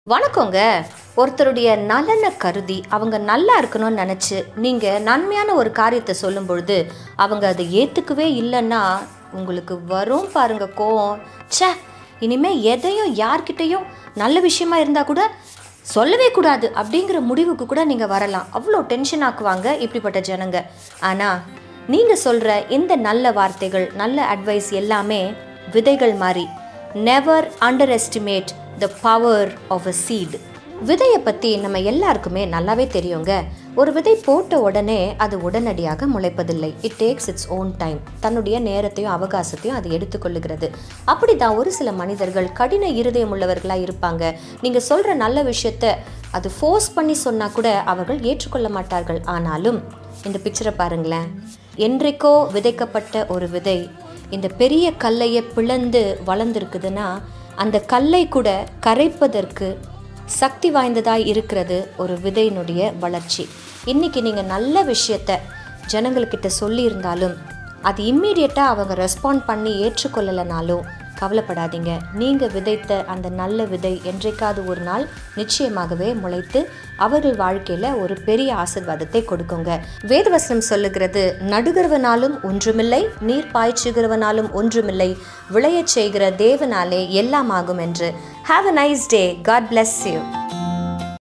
வணக்கங்க ஒருத்தருடைய நலனை கருதி அவங்க நல்லா இருக்கணும்னு நினச்சி நீங்கள் நன்மையான ஒரு காரியத்தை சொல்லும் பொழுது அவங்க அதை ஏற்றுக்கவே இல்லைன்னா உங்களுக்கு வரும் பாருங்க கோவம் ச்சே இனிமே எதையும் யார்கிட்டயும் நல்ல விஷயமா இருந்தால் கூட சொல்லவே கூடாது அப்படிங்கிற முடிவுக்கு கூட நீங்கள் வரலாம் அவ்வளோ டென்ஷன் ஆக்குவாங்க இப்படிப்பட்ட ஜனங்க ஆனால் நீங்கள் சொல்கிற இந்த நல்ல வார்த்தைகள் நல்ல அட்வைஸ் எல்லாமே விதைகள் மாதிரி never underestimate the power of a seed விதையை பற்றி நம்ம எல்லாருக்குமே நல்லாவே தெரியுங்க ஒரு விதை போட்ட உடனே அது உடனடியாக முளைப்பதில்லை it takes its own time தன்னுடைய நேரத்தையும் அவகாசத்தையும் அது எடுத்துக்கொள்ளுகிறது அப்படி தான் ஒரு சில மனிதர்கள் கடின இருதயம் உள்ளவர்களாக இருப்பாங்க நீங்கள் சொல்கிற நல்ல விஷயத்த அது ஃபோர்ஸ் பண்ணி சொன்னால் கூட அவர்கள் ஏற்றுக்கொள்ள மாட்டார்கள் ஆனாலும் இந்த பிக்சரை பாருங்களேன் என்றைக்கோ விதைக்கப்பட்ட ஒரு விதை இந்த பெரிய கல்லையை பிளந்து வளர்ந்துருக்குதுன்னா அந்த கல்லை கூட கரைப்பதற்கு சக்தி வாய்ந்ததாய் இருக்கிறது ஒரு விதையினுடைய வளர்ச்சி இன்னைக்கு நீங்கள் நல்ல விஷயத்த ஜனங்கள்கிட்ட சொல்லியிருந்தாலும் அது இம்மீடியட்டாக அவங்க ரெஸ்பாண்ட் பண்ணி ஏற்றுக்கொள்ளலைனாலும் கவலைப்படாதீங்க நீங்கள் விதைத்த அந்த நல்ல விதை என்றைக்காவது ஒரு நாள் நிச்சயமாகவே முளைத்து அவர்கள் வாழ்க்கையில் ஒரு பெரிய ஆசிர்வாதத்தை கொடுக்குங்க வேதவசனம் சொல்லுகிறது நடுகிறவனாலும் ஒன்றுமில்லை நீர் பாய்ச்சுகிறவனாலும் ஒன்றுமில்லை விளையச் செய்கிற தேவனாலே எல்லாம் ஆகும் என்று have a nice day God bless you